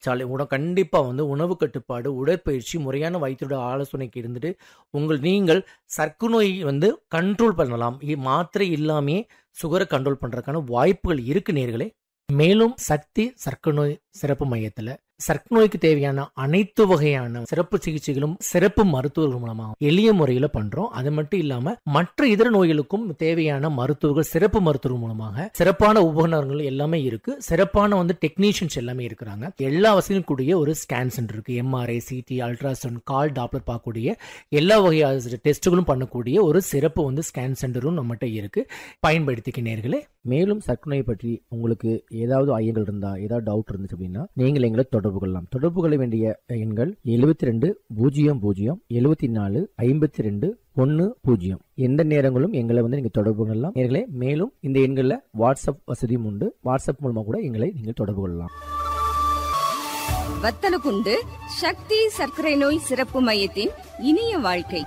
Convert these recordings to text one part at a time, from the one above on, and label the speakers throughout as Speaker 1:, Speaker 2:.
Speaker 1: சாலை உட கண்டிப்பாக வந்து உணவு கட்டுப்பாடு உடற்பயிற்சி முறையான வைத்தியோட ஆலோசனைக்கு இருந்துட்டு உங்கள் நீங்கள் சர்க்கரை நோய் வந்து கண்ட்ரோல் பண்ணலாம் இ- மாத்திரை இல்லாமே சுகரை கண்ட்ரோல் பண்ணுறதுக்கான வாய்ப்புகள் இருக்கு நேர்களே மேலும் சக்தி சர்க்கரை நோய் சிறப்பு மையத்தில் சர்க்கரை நோய்க்கு தேவையான அனைத்து வகையான சிறப்பு சிகிச்சைகளும் சிறப்பு மருத்துவர்கள் மூலமாக எளிய முறையில் பண்றோம் அது மட்டும் இல்லாம மற்ற இதர நோய்களுக்கும் தேவையான மருத்துவர்கள் சிறப்பு மருத்துவர்கள் மூலமாக சிறப்பான உபகரணங்கள் எல்லாமே இருக்கு சிறப்பான வந்து டெக்னீஷியன்ஸ் எல்லாமே இருக்கிறாங்க எல்லா வசதியும் கூடிய ஒரு ஸ்கேன் சென்டர் இருக்கு MRI CT ultrasound colour Doppler பார்க்கக்கூடிய எல்லா வகையான டெஸ்ட்டுகளும் பண்ணக்கூடிய ஒரு சிறப்பு வந்து ஸ்கேன் சென்டரும் நம்மகிட்ட இருக்கு பயன்படுத்திக்க நேர்களே மேலும் சர்க்கரை நோய் பற்றி உங்களுக்கு ஏதாவது ஐயங்கள் இருந்தா ஏதாவது டவுட் இருந்துச்சு அப்படின்னா நீங்கள் எங்களை தொடர்பு கொள்ளலாம் தொடர்பு கொள்ள வேண்டிய எண்கள் எழுபத்தி ரெண்டு பூஜ்ஜியம் பூஜ்ஜியம் எழுபத்தி நாலு ஐம்பத்தி ரெண்டு ஒன்று பூஜ்ஜியம் எந்த நேரங்களும் எங்களை வந்து நீங்கள் தொடர்பு கொள்ளலாம் நேர்களே மேலும் இந்த எண்களில் வாட்ஸ்அப் வசதியும் உண்டு வாட்ஸ்அப் மூலமாக கூட எங்களை நீங்கள் தொடர்பு கொள்ளலாம்
Speaker 2: வத்தலகுண்டு சக்தி சர்க்கரை நோய் சிறப்பு மையத்தின் இனிய வாழ்க்கை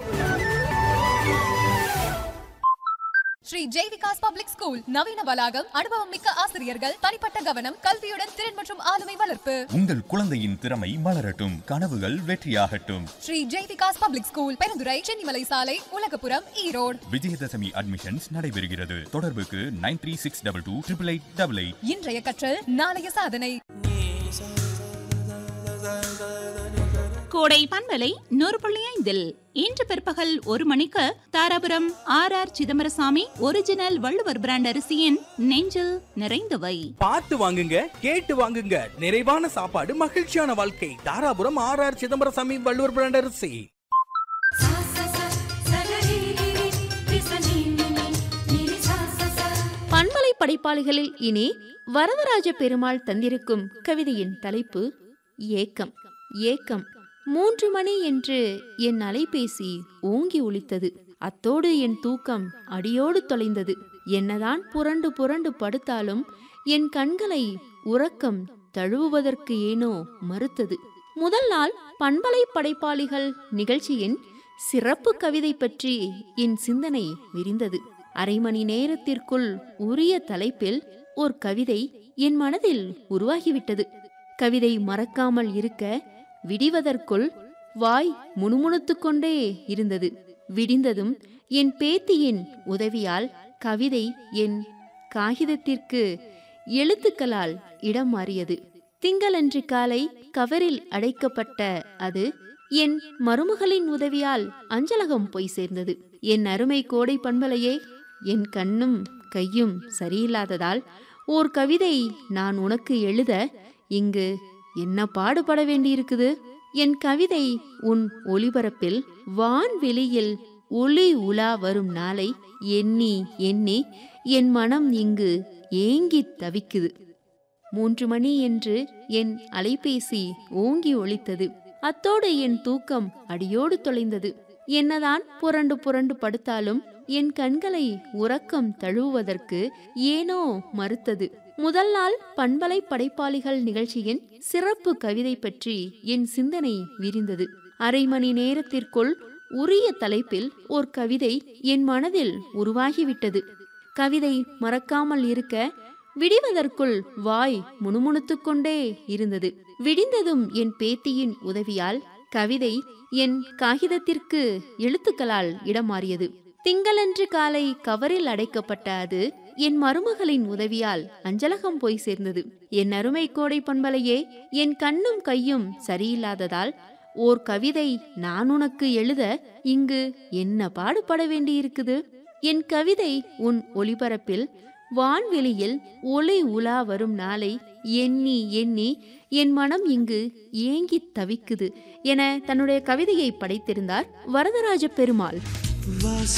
Speaker 3: ஸ்ரீ ஜெய்விகாஸ் பப்ளிக் ஸ்கூல் நவீன வளாகம் அனுபவம் மிக்க ஆசிரியர்கள் தனிப்பட்ட கவனம் கல்வியுடன் திறன் மற்றும் ஆளுமை வளர்ப்பு
Speaker 4: உங்கள் குழந்தையின் திறமை மலரட்டும் கனவுகள் வெற்றியாகட்டும்
Speaker 3: ஸ்ரீ ஜெய்விகாஸ் பப்ளிக் ஸ்கூல் பெருந்துறை சென்னிமலை சாலை உலகபுரம் ஈரோடு
Speaker 4: விஜயதசமி அட்மிஷன்ஸ் நடைபெறுகிறது தொடர்புக்கு nine three six double two triple eight double eight
Speaker 3: இன்றைய கற்றல் நாளைய சாதனை
Speaker 5: கோடை பண்பலை நூறு புள்ளி ஐந்தில் இன்று பிற்பகல் ஒரு மணிக்கு Dharapuram R R Chidambarasamy original Valluvar brand அரிசியின் நெஞ்சில் நிறைந்தவை
Speaker 6: பார்த்து வாங்குங்க கேட்டு வாங்குங்க நிறைவான சாப்பாடு மகிழ்ச்சியான வாழ்க்கை Dharapuram R R Chidambarasamy Valluvar brand அரிசி
Speaker 7: பண்பலை படைப்பாளிகளில் இனி வரதராஜ பெருமாள் தந்திருக்கும் கவிதையின் தலைப்பு ஏக்கம் ஏக்கம் மூன்று மணி என்று என் அலைபேசி ஓங்கி ஒலித்தது அத்தோடு என் தூக்கம் அடியோடு தொலைந்தது என்னதான் புரண்டு புரண்டு படுத்தாலும் என் கண்களை உறக்கம் தழுவுவதற்கு ஏனோ மறுத்தது முதல் நாள் பண்பலை படைப்பாளிகள் நிகழ்ச்சியின் சிறப்பு கவிதை பற்றி என் சிந்தனை விரிந்தது அரை மணி நேரத்திற்குள் உரிய தலைப்பில் ஒரு கவிதை என் மனதில் உருவாகிவிட்டது கவிதை மறக்காமல் இருக்க விடிவதற்குள் வாய் முணுமுணுத்துக் கொண்டே இருந்தது விடிந்ததும் என் பேத்தியின் உதவியால் கவிதை என் காகிதத்திற்கு எழுத்துக்களால் இடம் மாறியது திங்களன்று காலை கவரில் அடைக்கப்பட்ட அது என் மருமகளின் உதவியால் அஞ்சலகம் போய் சேர்ந்தது என் அருமை கோடை பண்பலையே என் கண்ணும் கையும் சரியில்லாததால் ஓர் கவிதை நான் உனக்கு எழுத இங்கு என்ன பாடுபட வேண்டியிருக்குது என் கவிதை உன் ஒளிபரப்பில் வான்வெளியில் ஒளி உலா வரும் நாளை எண்ணி எண்ணி என் மனம் இங்கு ஏங்கித் தவிக்குது மூன்று மணி என்று என் அலைபேசி ஓங்கி ஒலித்தது அத்தோடு என் தூக்கம் அடியோடு தொலைந்தது என்னதான் புரண்டு புரண்டு படுத்தாலும் என் கண்களை உறக்கம் தழுவுவதற்கு ஏனோ மறுத்தது முதல் நாள் பண்பலை படைப்பாளிகள் நிகழ்ச்சியின் சிறப்பு கவிதை பற்றி என் சிந்தனை விரிந்தது அரை மணி நேரத்திற்குள் உரிய தலைப்பில் ஓர் கவிதை என் மனதில் உருவாகிவிட்டது கவிதை மறக்காமல் இருக்க விடிவதற்குள் வாய் முணுமுணுத்துக் கொண்டே இருந்தது விடிந்ததும் என் பேத்தியின் உதவியால் கவிதை என் காகிதத்திற்கு எழுத்துக்களால் இடம் மாறியது திங்களன்று காலை கவரில் அடைக்கப்பட்ட அது என் மருமகளின் உதவியால் அஞ்சலகம் போய் சேர்ந்தது என் அருமை கோடை பண்பலையே என் கண்ணும் கையும் சரியில்லாததால் ஓர் கவிதை நான் உனக்கு எழுத இங்கு என்ன பாடுபட வேண்டியிருக்குது என் கவிதை உன் ஒளிபரப்பில் வான்வெளியில் ஒளி உலா வரும் நாளை எண்ணி எண்ணி என் மனம் இங்கு ஏங்கித் தவிக்குது என தன்னுடைய கவிதையை படைத்திருந்தார் வரதராஜ பெருமாள்